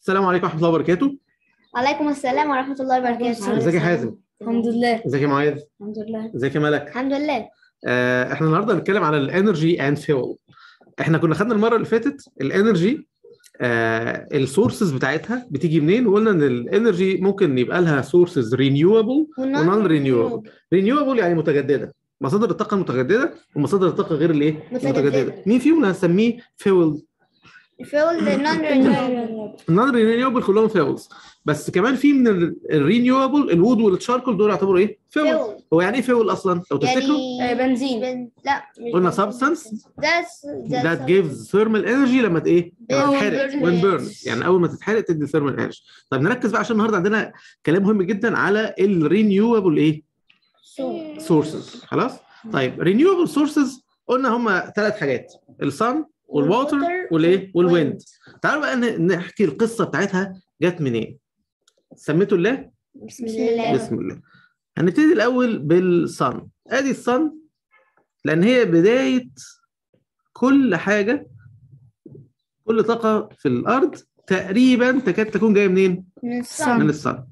السلام عليكم ورحمه الله وبركاته وعليكم السلام ورحمة الله وبركاته ازيك يا حازم الحمد لله ازيك يا معاذ الحمد لله ازيك يا ملك الحمد لله آه احنا النهارده هنتكلم على الانرجي اند فيول احنا كنا خدنا المره اللي فاتت الانرجي آه السورسز بتاعتها بتيجي منين وقلنا ان الانرجي ممكن يبقى لها سورسز رينيوبل ونون رينيوبل رينيوبل يعني متجدده مصادر الطاقه المتجدده ومصادر الطاقه غير الايه متجددة. المتجدده مين فيهم اللي هنسميه فيول فيول نون رينيوبل النون رينيوبل كلهم فيولز بس كمان في من الرينيوبل الوود والتشاركول دول يعتبروا ايه فيول فيول هو يعني ايه فيول اصلا لو تفتكروا يعني بنزين بن... لا مش قلنا بنزين. substance That's that gives thermal energy لما ت- ايه أول تتحرق burn. when burn يعني اول ما تتحرق تدي thermal energy طيب نركز بقى عشان النهارده عندنا كلام مهم جدا على الرينيوبل ايه سورسز خلاص طيب رينيوبل سورسز قلنا هم ثلاث حاجات الصن والواتر والwater والايه والويند والwind. تعالوا بقى ن- نحكي القصه بتاعتها جت منين سميته الله بسم الله بسم الله هنبتدي الاول بالصن ادي الصن لان هي بدايه كل حاجه كل طاقه في الارض تقريبا تكاد تكون جايه منين من من الصن الصن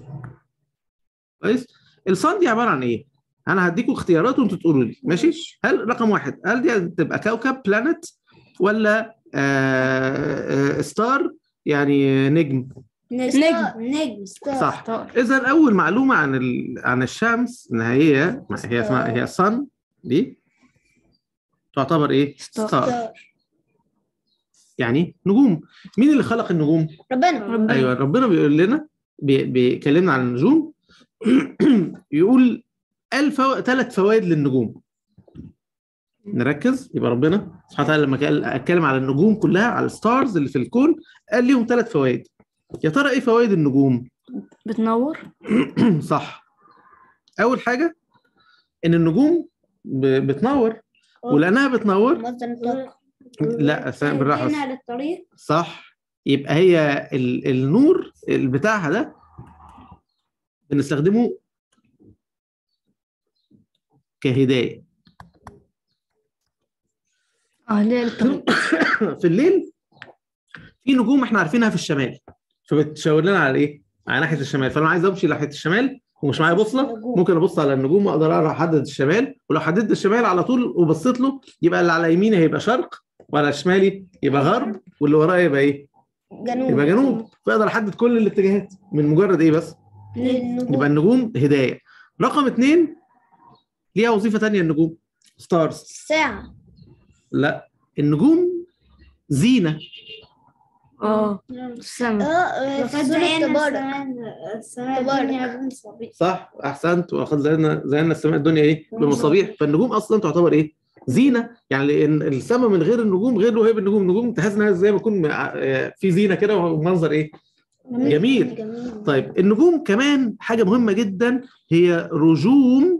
كويس الصن دي عباره عن ايه انا هديكم اختيارات وانتوا تقولوا لي ماشي هل رقم واحد هل دي تبقى كوكب بلانت ولا آه آه ستار يعني نجم نجم نجم ستار صح اذا اول معلومه عن ال... عن الشمس ان هي هي اسمها هي صن دي تعتبر ايه ستار. ستار يعني نجوم مين اللي خلق النجوم ربنا ربنا ايوه ربنا بيقول لنا بي- بيكلمنا عن النجوم يقول الف ثلاث فوائد للنجوم نركز يبقى ربنا سبحانه وتعالى لما قال اتكلم على النجوم كلها على الستارز اللي في الكون قال ليهم ثلاث فوائد يا ترى ايه فوائد النجوم بتنور صح اول حاجه ان النجوم ب- بتنور ولانها بتنور مصدر الطاقة لا س- بالراحه بس. للطريق صح يبقى هي ال- النور ال- بتاعها ده بنستخدمه كهدايه اه ليه الطريق في الليل في نجوم احنا عارفينها في الشمال فبتشاور لنا على ايه؟ على ناحيه الشمال فلو عايز امشي ناحيه الشمال ومش معايا بوصله النجوم. ممكن ابص على النجوم واقدر اعرف احدد الشمال ولو حددت الشمال على طول وبصيت له يبقى اللي على يميني هيبقى شرق وعلى شمالي يبقى غرب واللي ورايا يبقى ايه؟ جنوب يبقى جنوب فاقدر احدد كل الاتجاهات من مجرد ايه بس؟ للنجوم يبقى النجوم هدايه رقم اثنين ليها وظيفه تانية النجوم ستارز الساعة لا النجوم زينه اه السما اه في سورة تبارك تبارك صح احسنت واخد زينا زينا السماء الدنيا ايه بمصابيح فالنجوم اصلا تعتبر ايه زينه يعني لان السماء من غير النجوم غير وهي بالنجوم النجوم تحس انها زي ما يكون آه، في زينه كده ومنظر ايه جميل. جميل طيب النجوم كمان حاجه مهمه جدا هي رجوم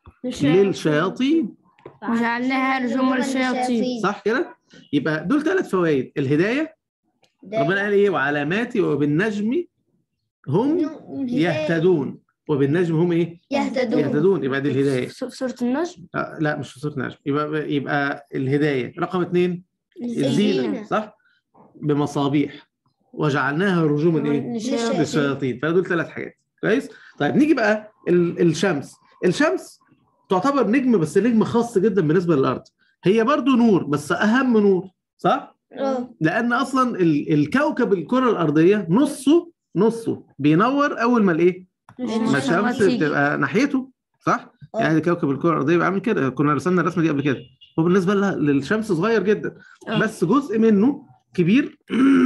للشياطين وجعلناها رجوم الشياطين صح كده يبقى دول ثلاث فوائد الهدايه ربنا قال ايه وعلامات وبالنجم هم يهتدون وبالنجم هم ايه يهتدون يهتدون يبقى دي الهدايه في سورة النجم آه لا مش في صوت نجم يبقى يبقى الهدايه رقم اثنين الزينه الزينة صح بمصابيح وجعلناها رجوما ايه للشياطين. للشياطين فدول ثلاث حاجات كويس طيب نيجي بقى ال- الشمس الشمس تعتبر نجم بس نجم خاص جدا بالنسبه للارض هي برضو نور بس اهم نور صح اه لان اصلا ال- الكوكب الكره الارضيه نصه نصه بينور اول ما الايه ما الشمس تيجي. بتبقى ناحيته صح آه. يعني كوكب الكره الارضيه بيبقى عامل كده كنا رسمنا الرسمه دي قبل كده هو بالنسبه لها للشمس صغير جدا آه. بس جزء منه كبير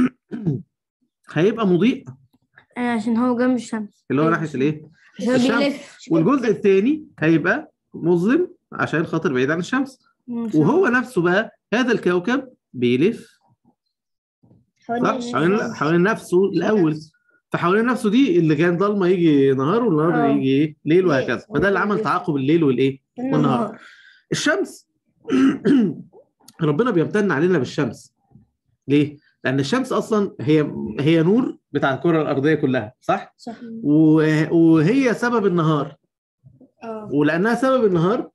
هيبقى مضيء آه، عشان هو جنب الشمس اللي هو ناحيه الايه عشان الشمس. بيلف والجزء الثاني هيبقى مظلم عشان خاطر بعيد عن الشمس وهو نفسه بقى هذا الكوكب بيلف صح حوالين حوالين نفسه الاول فحوالين نفسه دي اللي كان ضلمه يجي نهار والنهار آه. يجي ايه ليل وهكذا فده اللي عمل تعاقب الليل والايه والنهار الشمس ربنا بيمتن علينا بالشمس ليه؟ لأن الشمس أصلا هي هي نور بتاع الكرة الأرضية كلها صح؟ صح و- وهي سبب النهار اه ولأنها سبب النهار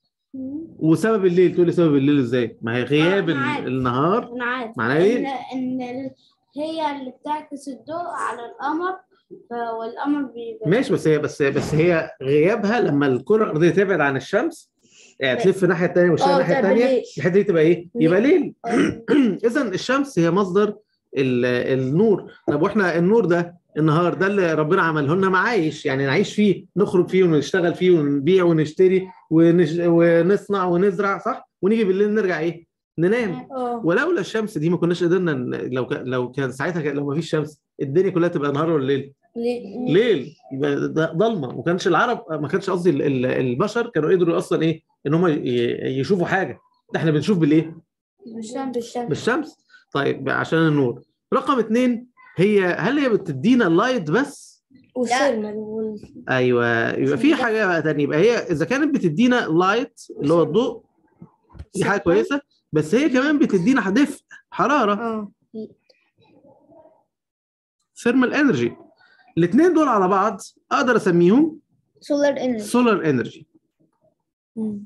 وسبب الليل تقول لي سبب الليل ازاي؟ ما هي غياب آه، أنا عارف. النهار انا عارف معناه ايه؟ ان ان ال- هي اللي بتعكس الضوء على القمر ف- والقمر بيبقى ماشي بس هي بس بس هي غيابها لما الكره الارضيه تبعد عن الشمس يعني تلف الناحيه الثانيه والشمس اه، الناحيه تبقى الثانيه ليل. الحته دي تبقى ايه؟ يبقى ليل اه. اذا الشمس هي مصدر ال- النور طب واحنا النور ده النهار ده اللي ربنا عمله لنا معايش يعني نعيش فيه نخرج فيه ونشتغل فيه ونبيع ونشتري ونش... ونصنع ونزرع صح ونيجي بالليل نرجع ايه ننام اه ولولا الشمس دي ما كناش قدرنا ن- لو ك... لو كان ساعتها كان- لو ما فيش شمس الدنيا كلها تبقى نهار ولا ليل ليه؟ ليل يبقى ده ضلمه ما كانش العرب ما كانش قصدي ال- ال- البشر كانوا قدروا اصلا ايه ان هم ي- يشوفوا حاجه ده احنا بنشوف بالايه بالشمس بالشمس بالشمس طيب عشان النور رقم اتنين هي هل هي بتدينا اللايت بس والسلمى وال... ايوه يبقى في حاجه بقى تانية يبقى هي اذا كانت بتدينا لايت اللي هو الضوء دي حاجه كويسه بس هي كمان بتدينا دفء حراره اه ثيرمال انرجي الاثنين دول على بعض اقدر اسميهم سولار انرجي سولار انرجي مم.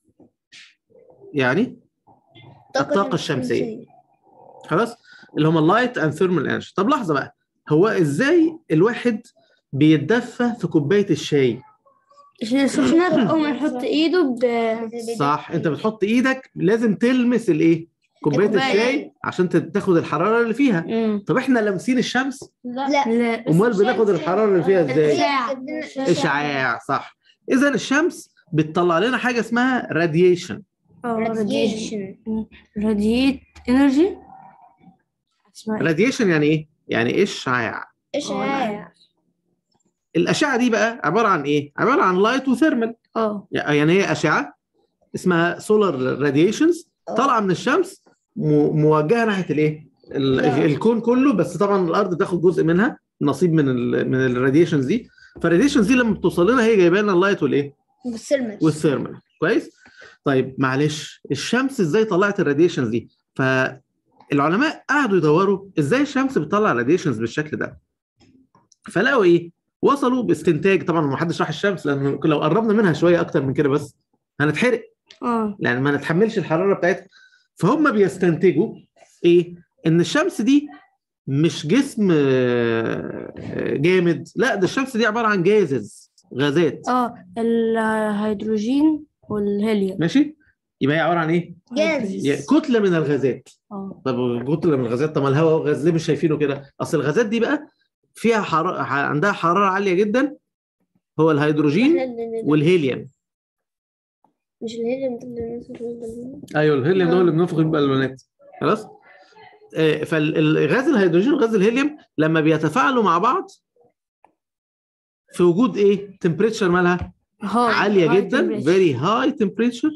يعني الطاقة الشمسية. خلاص اللي هم اللايت اند ثيرمال انرجي طب لحظه بقى هو ازاي الواحد بيتدفى في كوبايه الشاي عشان السخنة أول ما نحط إيده ب صح انت بتحط ايدك لازم تلمس الايه كوبايه الكوباية. الشاي عشان ت- تاخد الحراره اللي فيها مم. طب احنا لامسين الشمس لا لا لا امال بناخد الحراره اللي فيها ازاي إشعاع. اشعاع صح اذا الشمس بتطلع لنا حاجه اسمها راديشن اه راديشن راديشن راديت انرجي اسمها إيه؟ راديشن يعني ايه يعني اشعاع اشعاع الاشعه دي بقى عباره عن ايه عباره عن لايت وثيرمال اه يعني هي اشعه اسمها سولار راديشنز طالعه من الشمس م- موجهه ناحيه الايه ال- آه. الكون كله بس طبعا الارض تاخد جزء منها نصيب من ال من الراديشنز دي فالراديشنز دي لما بتوصل لنا هي جايبه لنا اللايت والايه والسلمى والثيرمال كويس طيب معلش الشمس ازاي طلعت الراديشنز دي فالعلماء قعدوا يدوروا ازاي الشمس بتطلع راديشنز بالشكل ده فلقوا ايه وصلوا باستنتاج طبعا ما حدش راح الشمس لان لو قربنا منها شويه اكتر من كده بس هنتحرق اه يعني ما نتحملش الحراره بتاعتها فهم بيستنتجوا ايه ان الشمس دي مش جسم آه، آه، جامد لا ده الشمس دي عباره عن جازز غازات اه الهيدروجين والهيليوم ماشي يبقى هي عباره عن ايه جاز يا- كتله من الغازات اه طب كتله من الغازات طب ما الهواء غاز ليه مش شايفينه كده اصل الغازات دي بقى فيها حراره عندها حراره عاليه جدا هو الهيدروجين والهيليوم مش الهيليوم ده اللي بننفخ فيه البالون؟ ايوه الهيليوم ده هو اللي بننفخ بيه البالونات خلاص آه، فالغاز الهيدروجين وغاز الهيليوم لما بيتفاعلوا مع بعض في وجود ايه تمبريتشر مالها هاي عاليه هاي جدا temperature. فيري هاي تمبريتشر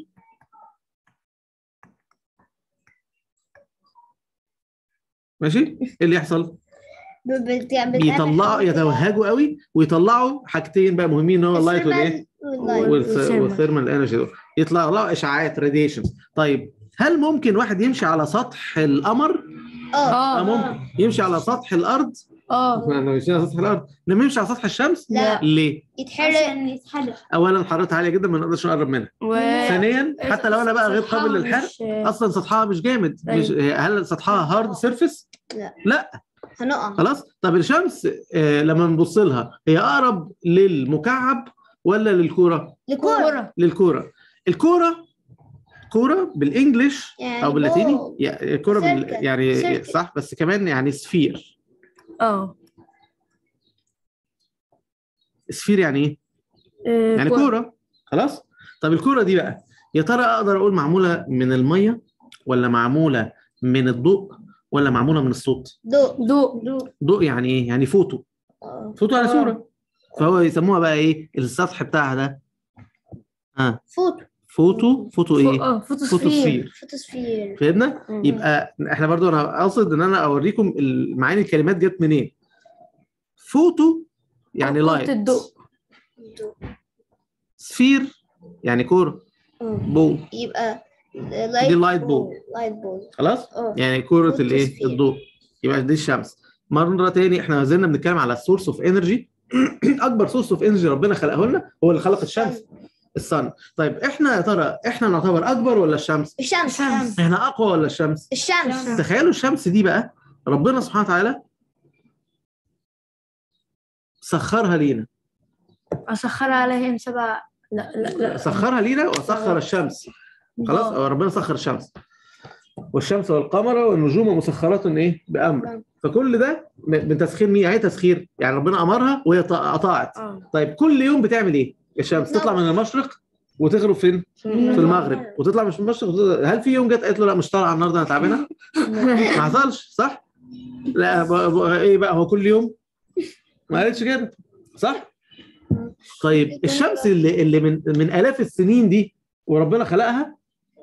ماشي ايه اللي يحصل بيطلعوا يتوهجوا قوي ويطلعوا حاجتين بقى مهمين ان هو اللايت والايه وال- والث- والثيرمال. والثيرمال انرجي دول يطلعوا اشعاعات راديشنز طيب هل ممكن واحد يمشي على سطح القمر؟ اه اه اه ممكن يمشي على سطح الارض اه احنا ماشيين على سطح الارض لما يمشي على سطح الشمس لا. ليه؟ يتحرق عشان يتحرق اولا حرارتها عاليه جدا ما نقدرش نقرب منها و... ثانيا حتى لو انا بقى غير سطحها قابل للحرق مش- اصلا سطحها مش جامد أيوة. مش هل سطحها هارد سيرفيس؟ لا. لا هنقع خلاص طب الشمس آه لما نبص لها هي اقرب للمكعب ولا للكوره؟ لكورة للكوره الكوره كوره بالانجلش يعني او باللاتيني بول. يا- كوره بال... سيركل. يعني سيركل. صح بس كمان يعني سفير اه سفير يعني ايه؟ آه، يعني كو- كوره خلاص طب الكوره دي بقى يا ترى اقدر اقول معموله من الميه ولا معموله من الضوء ولا معموله من الصوت ضوء ضوء ضوء يعني ايه يعني فوتو آه. فوتو يعني آه. صوره فهو يسموها بقى ايه السطح بتاعها ده ها فوتو فوتو فوتو فو- ايه اه فوتوسفير فوتوسفير فوتوسفير فهمنا مم. يبقى احنا برضو انا اقصد ان انا اوريكم ال- معاني الكلمات جت منين فوتو يعني قوة لايت الضوء ضوء. سفير يعني كوره آه. بو يبقى دي لايت بول. لايت بول خلاص اه يعني كرة الايه فوتوسفير. الضوء يبقى دي الشمس مرة تاني احنا ما زلنا بنتكلم على السورس اوف انرجي اكبر سورس اوف انرجي ربنا خلقه لنا هو اللي خلق الشمس الصن طيب احنا يا ترى احنا نعتبر اكبر ولا الشمس الشمس الشمس. احنا اقوى ولا الشمس الشمس تخيلوا الشمس دي بقى ربنا سبحانه وتعالى سخرها لينا أسخر عليهم سبع لا لا لا سخرها لينا وسخر الشمس خلاص آه. ربنا سخر الشمس والشمس والقمر والنجوم مسخرات ايه بامر فكل ده م- من تسخير مين يعني إيه تسخير يعني ربنا امرها وهي ط- اطاعت آه. طيب كل يوم بتعمل ايه الشمس تطلع من المشرق وتغرب فين في المغرب وتطلع مش من المشرق وتطلع- هل في يوم جت قالت له لا مش طالعه النهارده انا تعبانه ما حصلش صح لا ب... ب... ايه بقى هو كل يوم ما قالتش كده صح طيب الشمس اللي اللي من من الاف السنين دي وربنا خلقها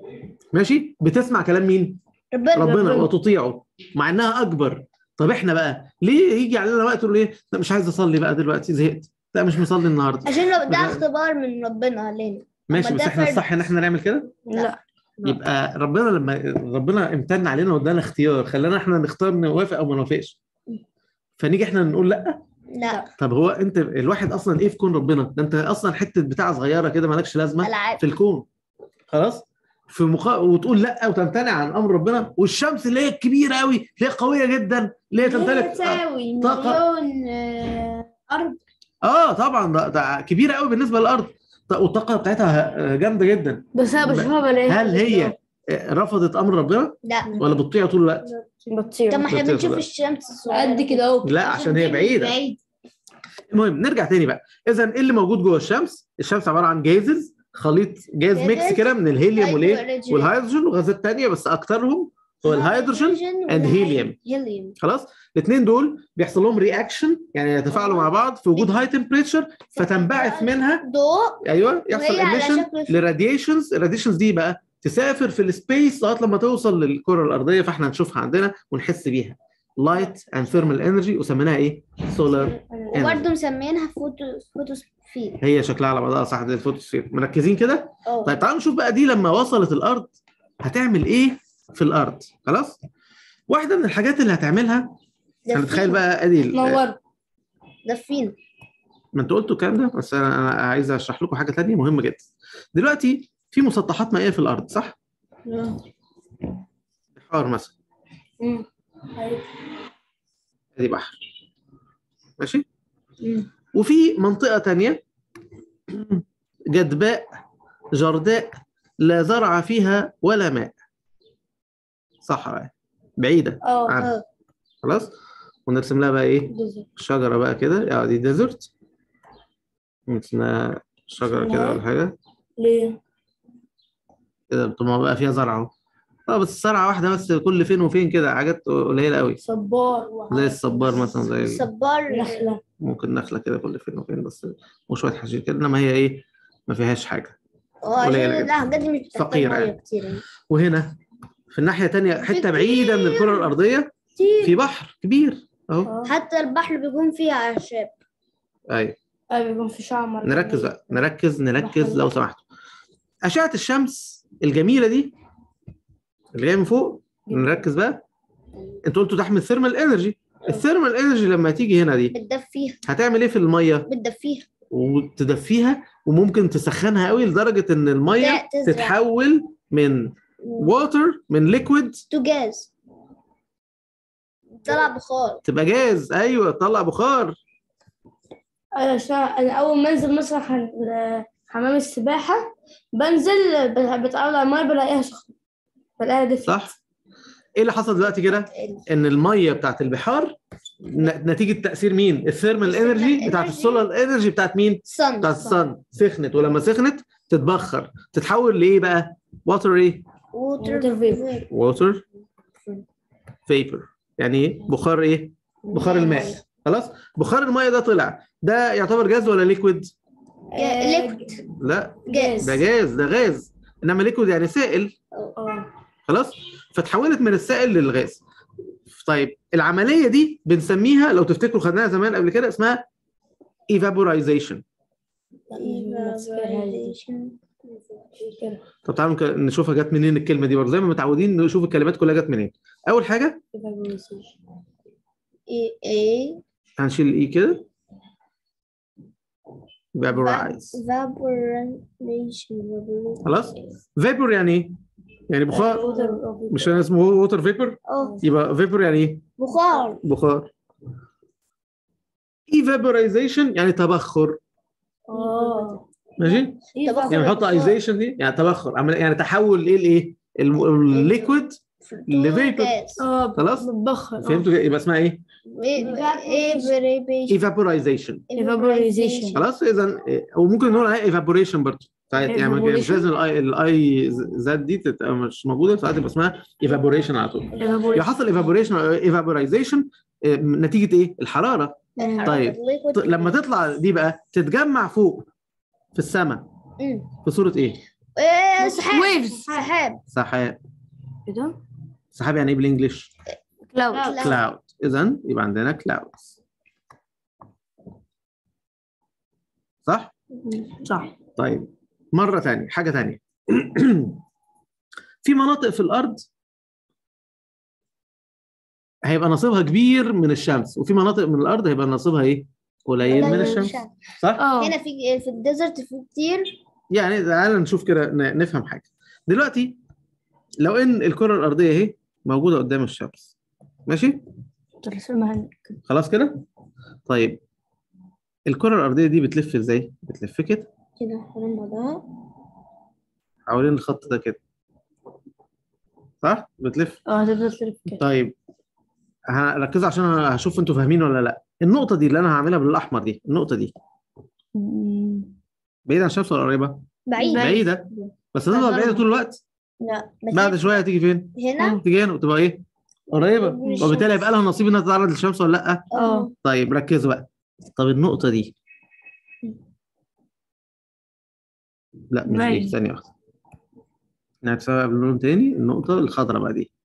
ماشي بتسمع كلام مين ربنا ربنا وتطيعه مع انها اكبر طب احنا بقى ليه يجي علينا وقت تقول ايه لا مش عايز اصلي بقى دلوقتي زهقت لا مش مصلي النهارده عشان لو ده بجد. اختبار من ربنا علينا ماشي أما بس ده احنا فرد. الصح ان احنا نعمل كده لا يبقى ربنا لما ربنا امتن علينا وادانا اختيار خلانا احنا نختار نوافق او ما نوافقش فنيجي احنا نقول لا لا طب هو انت الواحد اصلا ايه في كون ربنا ده انت اصلا حته بتاع صغيره كده مالكش لازمه العاب في الكون خلاص في مقا... وتقول لا وتمتنع عن امر ربنا والشمس اللي هي الكبيره قوي اللي هي قويه جدا اللي هي تمتلك تساوي طاقة. مليون آه، أرض اه طبعا ده, ده كبيره قوي بالنسبه للارض ط- والطاقه بتاعتها جامده جدا بس أنا بشوفها بلاقيها هل هي رفضت امر ربنا لا ولا بتطيع طول الوقت؟ بتطير طب ما احنا بتطير بنشوف بقى. الشمس الصغيرة قد كده اهو لا عشان هي بعيده بعيد المهم نرجع تاني بقى اذا ايه اللي موجود جوه الشمس الشمس عباره عن جازز خليط جاز جازز. ميكس كده من الهيليوم والايه هيدروجين. والهيدروجين وغازات تانية بس اكترهم هو الهيدروجين and helium. هيليوم خلاص الاثنين دول بيحصل لهم رياكشن يعني يتفاعلوا مع بعض في وجود هاي تمبريتشر فتنبعث منها ضوء ايوه يحصل وهي على emission شكل- لراديشنز الراديشنز دي بقى تسافر في السبيس لغايه لما توصل للكره الارضيه فاحنا نشوفها عندنا ونحس بيها لايت اند ثيرمال انرجي وسميناها ايه؟ سولار وبرضه مسمينها فوتو فوتوسفير هي شكلها على بعضها صح زي الفوتوسفير مركزين كده؟ اه طيب تعالوا نشوف بقى دي لما وصلت الارض هتعمل ايه في الارض خلاص؟ واحده من الحاجات اللي هتعملها هنتخيل بقى ادي ال- نور دفين ما انتوا قلتوا الكلام ده بس انا أنا عايز اشرح لكم حاجه ثانيه مهمه جدا دلوقتي في مسطحات مائيه في الارض صح؟ بحار مثلا مم. ادي بحر ماشي مم. وفي منطقه تانية جدباء جرداء لا زرع فيها ولا ماء صحراء بعيده اه عنها خلاص ونرسم لها بقى ايه شجره بقى كده اه دي ديزرت نرسم لها شجره كده ولا حاجه ليه؟ كده بتبقى بقى فيها زرع اهو اه بس زرعه واحده بس كل فين وفين كده حاجات قليله قوي صبار زي الصبار مثلا زي ال- صبار نخلة ممكن نخله كده كل فين وفين بس وشويه حشيش كده انما هي ايه ما فيهاش حاجه اه عشان قليلة جدا. الحاجات دي مش بتحتاج فقيرة ميه يعني. كتير يعني. وهنا في الناحيه الثانيه حته بعيده من الكره الارضيه في بحر كبير اهو اه حتى البحر بيكون فيه أعشاب ايوه ايوه بيكون في شعر نركز بقى نركز نركز لو سمحتوا اشعه الشمس الجميله دي اللي جايه من فوق نركز بقى انتوا قلتوا تحمل ثيرمال انرجي الثيرمال انرجي لما تيجي هنا دي بتدفيها هتعمل ايه في الميه بتدفيها وتدفيها وممكن تسخنها قوي لدرجه ان الميه لا، تزرع. تتحول من ووتر من ليكويد تو جاز طلع بخار تبقى جاز ايوه تطلع بخار ايوه عشان انا اول ما انزل مثلا ح- حمام السباحه بنزل ب- بتعرض على الميه بلاقيها سخنه بلاقيها دافيه صح ايه اللي حصل دلوقتي كده ان الميه بتاعت البحار ن- نتيجه تاثير مين الثيرمال انرجي بتاعت السولار انرجي بتاعت مين صن بتاعت الصن سخنت ولما سخنت تتبخر تتحول لايه بقى واتر ايه ووتر Water vapor. ووتر فيبر يعني ايه بخار ايه بخار الماء خلاص بخار الماء ده طلع ده يعتبر جاز ولا ليكويد ليكويد لا جاز ده جاز ده غاز انما ليكويد يعني سائل اه خلاص فتحولت من السائل للغاز طيب العمليه دي بنسميها لو تفتكروا خدناها زمان قبل كده اسمها evaporization طب تعالوا نك- نشوفها جت منين الكلمه دي برضه زي ما متعودين نشوف الكلمات كلها جت منين اول حاجه ايه ايه هنشيل الاي كده vaporize evaporation خلاص vapor يعني ايه يعني بخار مش كان اسمه ووتر فيبر اه يبقى فيبر يعني ايه بخار بخار evaporization يعني تبخر اه ماشي تبخر يعني نحط البخار. ايزيشن دي يعني تبخر عمل يعني تحول ايه لايه الليكويد لفيبر جاز. اه خلاص؟ بتبخر فهمتوا كده؟ يبقى اسمها ايه evaporation evaporization Evaporization. خلاص اذا وممكن نقول عليها evaporation برضه ساعات يعني مش Evaporation. لازم الاي الاي زد دي تبقى مش موجوده ساعات يبقى اسمها evaporation على طول يبقى حصل evaporation او evaporization آه، نتيجه ايه؟ الحراره طيب. ط- لما تطلع دي بقى تتجمع فوق في السماء مم. في صوره ايه؟ إيه، سحاب Waves. سحاب سحاب ايه ده؟ سحاب يعني ايه بالانجلش؟ كلاود كلاود اذا يبقى عندنا كلاودز صح؟ صح طيب مرة تانية حاجة تانية في مناطق في الأرض هيبقى نصيبها كبير من الشمس وفي مناطق من الأرض هيبقى نصيبها إيه؟ قليل من الشمس صح؟ اه هنا في في الديزرت في كتير يعني تعالى نشوف كده ن- نفهم حاجة دلوقتي لو إن الكرة الأرضية أهي موجودة قدام الشمس ماشي؟ ترسمها هنا. خلاص كده؟ طيب الكرة الأرضية دي بتلف إزاي؟ بتلف كده كده حوالين بعضها حوالين الخط ده كده صح؟ بتلف اه هتفضل تلف كده طيب هركزوا عشان أنا هشوف انتوا فاهمين ولا لا النقطة دي اللي أنا هعملها بالأحمر دي النقطة دي مم. بعيدة عن الشمس ولا قريبة؟ بعيد بعيد. بعيدة بس هتفضل بعيدة طول الوقت لا بس بعد شوية هتيجي فين؟ هنا تيجي هنا وتبقى إيه؟ قريبة من الشمس. وبالتالي هيبقى لها نصيب إنها تتعرض للشمس ولا لأ؟ اه طيب ركزوا بقى طب النقطة دي لا مش دي بعيد. ثانية واحدة نعكسها بلون تاني النقطة الخضراء بقى دي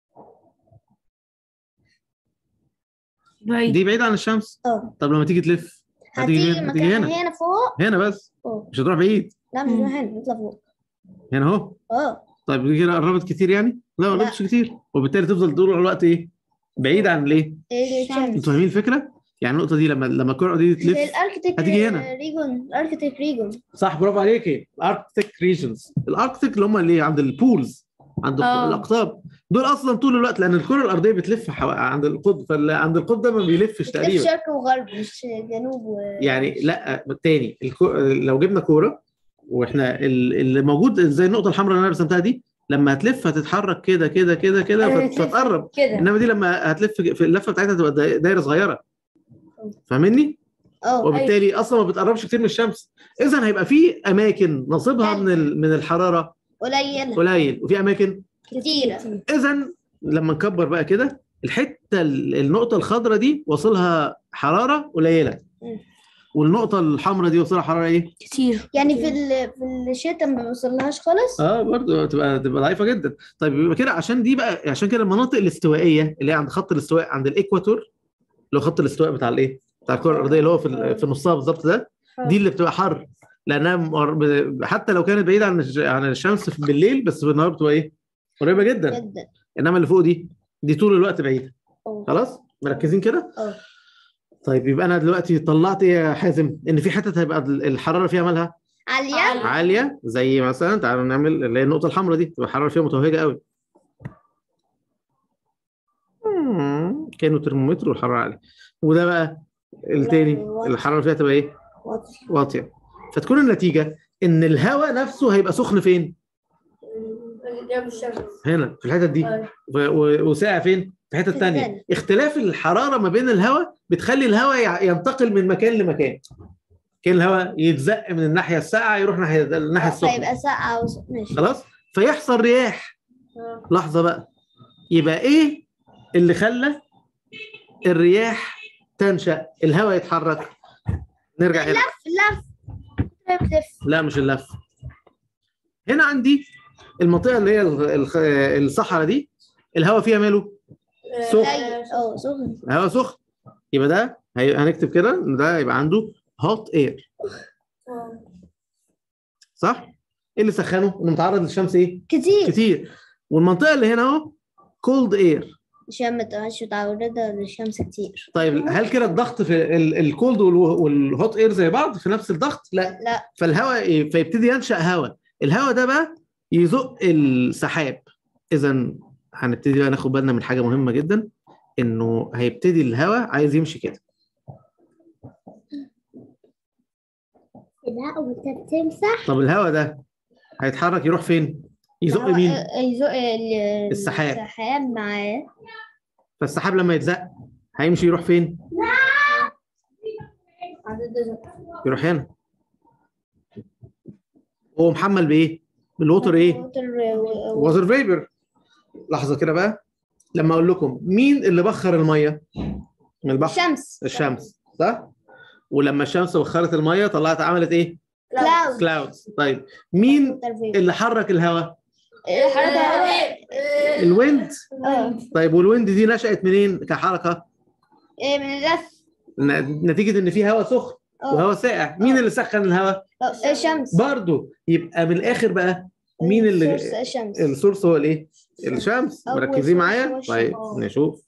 بعيد دي بعيدة عن الشمس اه طب لما تيجي تلف هتيجي هتيجي فين؟ هتيجي مكان هنا هنا فوق هنا بس فوق مش هتروح بعيد لا مش مم. هنا نطلع فوق هنا اهو اه طيب دي كده قربت كتير يعني؟ لا ما لا. قربتش كتير وبالتالي تفضل طول الوقت ايه؟ بعيد عن ليه؟ إيه الشمس انتوا فاهمين الفكره؟ يعني النقطه دي لما لما الكره دي زي تلف الاركتيك هتيجي هنا. ريجون الاركتيك ريجون صح برافو عليكي الاركتيك ريجنز الاركتيك اللي هم اللي عند البولز عند آه. الاقطاب دول اصلا طول الوقت لان الكره الارضيه بتلف حو... عند القطب فاللي عند القطب ده ما بيلفش بتلف تقريبا شرق وغرب مش جنوب و... يعني لا تاني الكو... لو جبنا كوره واحنا ال- اللي موجود زي النقطه الحمراء اللي انا رسمتها دي لما هتلف هتتحرك كده كده كده كده أيوة، فت- تلف. فتقرب كده انما دي لما هتلف في اللفه بتاعتها تبقى داي- دايره صغيره فاهمني؟ اه وبالتالي اصلا ما بتقربش كتير من الشمس اذا هيبقى في اماكن نصيبها من ال- من الحراره قليل قليل وفي اماكن كتيرة اذا لما نكبر بقى كده الحته ال- النقطه الخضراء دي واصلها حراره قليله مم. والنقطه الحمراء دي واصلها حراره ايه؟ كتير يعني في ال... في الشتاء ما بيوصلهاش خالص اه برضه تبقى تبقى ضعيفه جدا طيب يبقى كده عشان دي بقى عشان كده المناطق الاستوائيه اللي هي عند خط الاستواء عند الايكواتور اللي هو خط الاستواء بتاع الايه؟ بتاع الكره الارضيه اللي هو في ال- في نصها بالظبط ده دي اللي بتبقى حر لانها مر- ب- حتى لو كانت بعيده عن الش- عن الشمس في بالليل بس بالنهار بتبقى ايه؟ قريبه جدا جدا انما اللي فوق دي دي طول الوقت بعيده اه خلاص مركزين كده اه طيب يبقى انا دلوقتي طلعت ايه يا حازم ان في حتت هيبقى الحراره فيها مالها عالية عاليه زي مثلا تعالوا نعمل اللي هي النقطه الحمراء دي تبقى الحراره فيها متوهجه قوي مم، كانوا ترمومتر والحراره عاليه وده بقى التاني واطي. الحراره فيها تبقى ايه واطي. واطيه فتكون النتيجه ان الهواء نفسه هيبقى سخن فين جنب الشمس هنا في الحتت دي و- و- وساقع فين في حته في تانية الثانية. اختلاف الحراره ما بين الهواء بتخلي الهواء يع- ينتقل من مكان لمكان كان الهواء يتزق من الناحيه الساقعه يروح ناحيه الناحيه السخنه فيبقى ساقعة وس... ماشي خلاص فيحصل رياح لحظه بقى يبقى ايه اللي خلى الرياح تنشا الهواء يتحرك نرجع هنا لف بتلف لا مش اللف هنا عندي المنطقه اللي هي ال- الخ- الصحراء دي الهواء فيها ماله سخن قليل. اه سخن الهواء سخن يبقى ده هي- هنكتب كده ان ده يبقى عنده هوت اير صح ايه اللي سخنه انه متعرض للشمس ايه كتير كتير والمنطقه اللي هنا اهو كولد اير عشان ما تبقاش متعودة للشمس كتير طيب هل كده الضغط في الكولد والهوت اير زي بعض في نفس الضغط لا لا فالهواء إيه؟ فيبتدي ينشا هواء الهواء ده بقى يزق السحاب اذا هنبتدي بقى ناخد بالنا من حاجه مهمه جدا انه هيبتدي الهواء عايز يمشي كده لا وانت بتمسح طب الهواء ده هيتحرك يروح فين يزق هو- مين يزق ال- السحاب. السحاب معاه فالسحاب لما يتزق هيمشي يروح فين يروح هنا هو محمل بايه بالوتر ايه ووتر و- و- ووتر فيبر لحظه كده بقى لما اقول لكم مين اللي بخر الميه من البحر الشمس الشمس صح ولما الشمس بخرت الميه طلعت عملت ايه كلاود كلاودز طيب مين اللي حرك الهواء الحركة الويند اه طيب والويند دي نشأت منين كحركه إيه، من اللف ن- نتيجه ان في هواء سخن اه وهواء ساقع مين اللي سخن الهواء آه، الشمس برضو يبقى من الاخر بقى مين اللي سورس الشمس السورس هو الايه الشمس أول مركزين سورس معايا هو الشمس. طيب اه. نشوف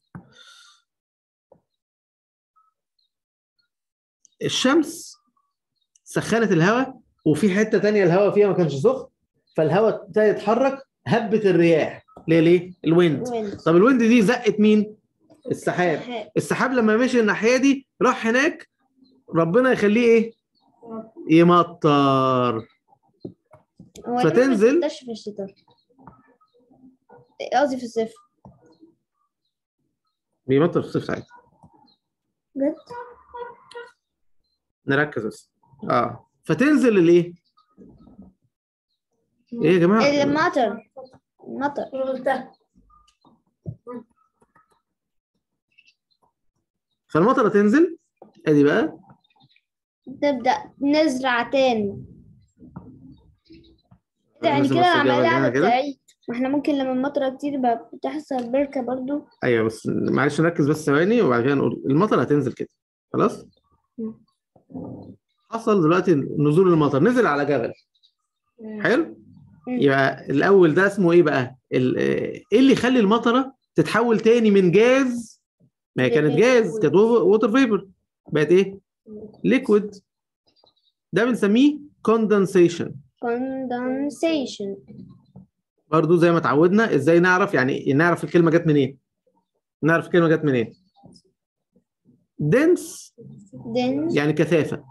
الشمس سخنت الهواء وفي حته تانية الهواء فيها ما كانش سخن فالهواء ابتدى يتحرك هبت الرياح ليه ليه الويند ويند. طب الويند دي زقت مين السحاب سحاب. السحاب لما مشي الناحيه دي راح هناك ربنا يخليه ايه يمطر هو ليه ما فتنزل- بتمطرش في الشتاء قصدي في الصيف بيمطر في الصيف ساعتها بجد نركز بس اه فتنزل الايه ايه يا جماعه المطر المطر فالمطره تنزل ادي بقى نبدأ نزرع تاني يعني ننزل كده بس الجبل العملية هنا قاعدة كده. تعيد ما احنا ممكن لما المطرة كتير بقى بتحصل بركة برضو ايوه بس معلش نركز بس ثواني وبعد كده نقول المطر هتنزل كده خلاص مم. حصل دلوقتي نزول المطر نزل على جبل حلو مم. يبقى الاول ده اسمه ايه بقى ال- ايه اللي يخلي المطره تتحول تاني من جاز ما هي كانت جاز كانت ووتر فيبر بقت ايه ليكويد ده بنسميه كوندنسيشن condensation برضو زي ما اتعودنا ازاي نعرف يعني نعرف الكلمه جت منين نعرف الكلمه جت منين دنس then يعني كثافه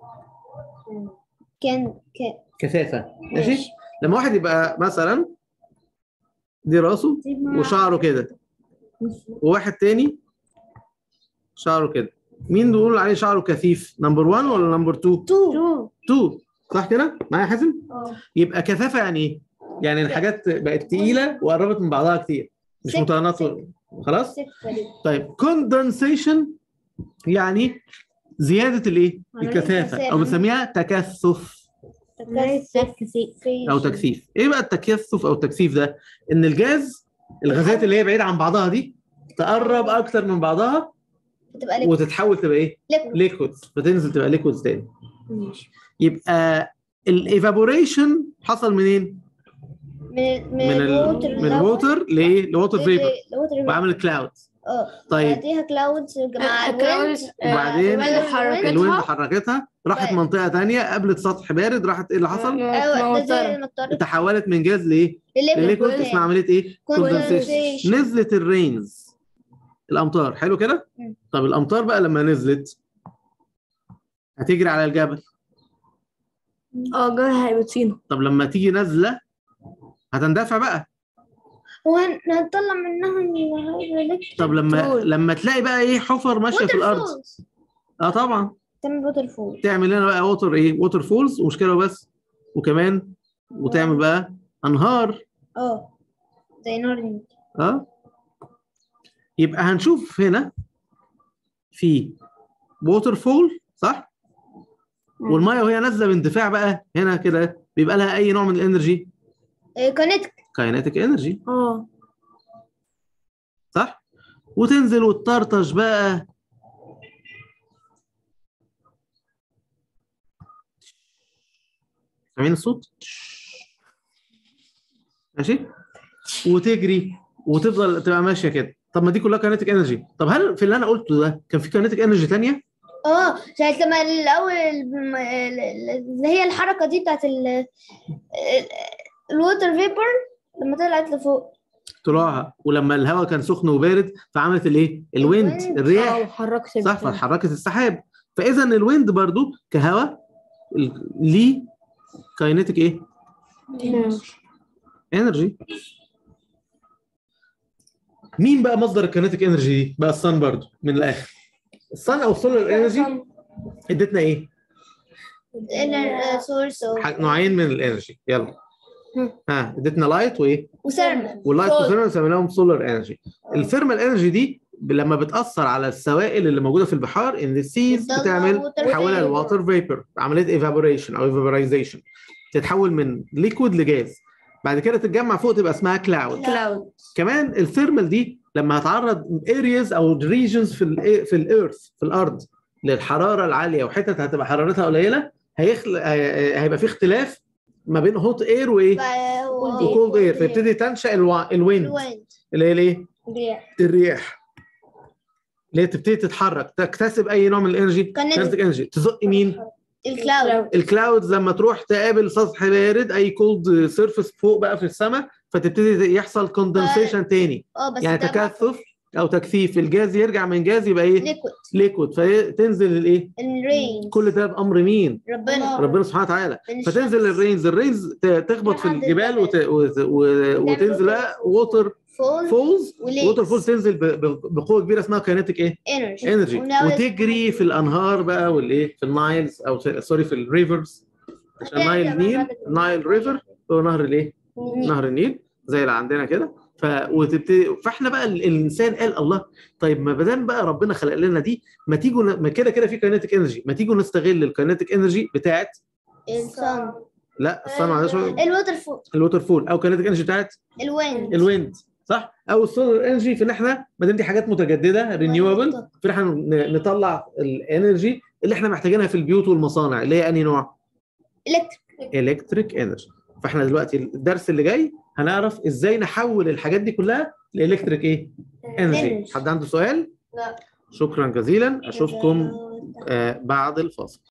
can can كثافه ماشي لما واحد يبقى مثلا دي راسه وشعره كده وواحد تاني شعره كده مين بيقول عليه شعره كثيف نمبر 1 ولا نمبر 2 two 2 صح كده معايا يا حازم يبقى كثافه يعني ايه يعني الحاجات بقت تقيله وقربت من بعضها كتير مش Thick. متناقضه خلاص thick طيب كوندنسيشن يعني زياده الايه عملية الكثافه او كثافة. بنسميها تكثف تكثف او تكثيف ايه بقى التكثف او التكثيف ده ان الجاز الغازات اللي هي بعيده عن بعضها دي تقرب اكتر من بعضها بتبقى liquid. وتتحول تبقى ايه liquid. ليكويدز فتنزل تبقى ليكويدز تاني ماشي. يبقى الايفابوريشن حصل منين من من من ال... الووتر من الووتر لايه لووتر فيبر الووتر وعمل كلاود اه طيب بعديها كلاودز مع الويند وبعدين الويند الويند حركتها حركتها راحت طيب. منطقه تانية قابلت سطح بارد راحت ايه اللي حصل ايوه ده زي موتر. المطر تحولت من جاز لايه لليكويد لليكويد اسمها عمليه ايه كوندنسيشن Condensation. نزلت الرينز الامطار حلو كده مم. طب الامطار بقى لما نزلت هتجري على الجبل اه جوه هيبقى طينه طب لما تيجي نازله هتندفع بقى هو هن- هنطلع منها الإلكتريك طب لما طول. لما تلاقي بقى ايه حفر ماشيه في الارض Waterfalls. اه طبعا تعمل ووتر فول تعمل لنا بقى ووتر ايه ووتر فولز ومش كده بس وكمان وتعمل بقى انهار اه زي نار اه يبقى هنشوف هنا في ووتر فول صح والميه وهي نازله باندفاع بقى هنا كده بيبقى لها اي نوع من الانرجي كونكت كايناتيك انرجي اه صح وتنزل وتطرطش بقى سامعين الصوت ماشي وتجري وتفضل تبقى ماشيه كده طب ما دي كلها كايناتيك انرجي طب هل في اللي انا قلته ده كان في كايناتيك انرجي ثانيه اه ساعة لما الأول الم- ال- ال- اللي هي الحركة دي بتاعت ال- ال- الووتر فيبر لما طلعت لفوق طلوعها ولما الهواء كان سخن وبارد فعملت الايه الويند الويند. الرياح اه حركت صح البتاع. فحركت السحاب فاذا الويند برضو كهواء ال- ليه كاينتيك ايه انرجي مين بقى مصدر الكاينتيك انرجي دي بقى الصن برضو من الاخر الصن او السولار انرجي ادتنا ايه inner source of ح- نوعين من الانرجي يلا ها ادتنا لايت وايه وثيرمال واللايت Solar. وثيرمال بنسميهم سولار انرجي الثيرمال انرجي دي ب- لما بتاثر على السوائل اللي موجوده في البحار ان السيز بتطلع بتعمل water تحولها vapor. لواتر فيبر عمليه ايفابوريشن او ايفابورايزيشن تتحول من ليكويد لجاز بعد كده تتجمع فوق تبقى اسمها كلاود كلاود كمان الثيرمال دي لما هتعرض ارياز او ريجنز في ال في الارث في الارض للحراره العاليه وحتت هتبقى حرارتها قليله هيخلق هي- هيبقى في اختلاف ما بين هوت اير وايه وكولد اير فيبتدي تنشا الوا- الويند الويند اللي هي الايه الرياح الرياح اللي هي تبتدي تتحرك تكتسب اي نوع من الانرجي كان كانت انرجي تزق مين الكلاود الكلاودز لما تروح تقابل سطح بارد اي كولد سيرفيس فوق بقى في السماء فتبتدي يحصل كوندنسيشن تاني اه بس يعني ده تكثف او تكثيف الجاز يرجع من جاز يبقى ايه ليكويد ليكويد فتنزل الايه الرين كل ده بامر مين ربنا ربنا سبحانه وتعالى من فتنزل الشمس. الرينز الرينز ت- تخبط في لحد الجبال وت... وت... و- وتنزل بقى ووتر فول فولز وليكس. ووتر فولز تنزل ب... ب... بقوه كبيره اسمها كاينتيك ايه انرجي انرجي وناو- وتجري في الانهار بقى والايه في النايلز او س- سوري في الريفرز عشان نايل نيل نايل ريفر هو نهر الايه نهر النيل زي اللي عندنا كده ف وتبتدي فاحنا بقى ال- الانسان قال الله طيب ما دام بقى ربنا خلق لنا دي ما تيجوا ن- ما كده كده في كاينتيك انرجي ما تيجوا نستغل الكاينتيك انرجي بتاعت الصن لا استنى معلش الوتر فول الووتر فول او كاينتيك انرجي بتاعت الويند الويند صح او السولار انرجي في ان احنا ما دام دي حاجات متجدده رينيوبل في ان احنا ن- نطلع الانرجي اللي احنا محتاجينها في البيوت والمصانع اللي هي انهي نوع الكتريك الكتريك انرجي فاحنا دلوقتي الدرس اللي جاي هنعرف ازاي نحول الحاجات دي كلها لالكتريك ايه انرجي Energy. حد عنده سؤال لا شكرا جزيلا اشوفكم آه بعد الفاصل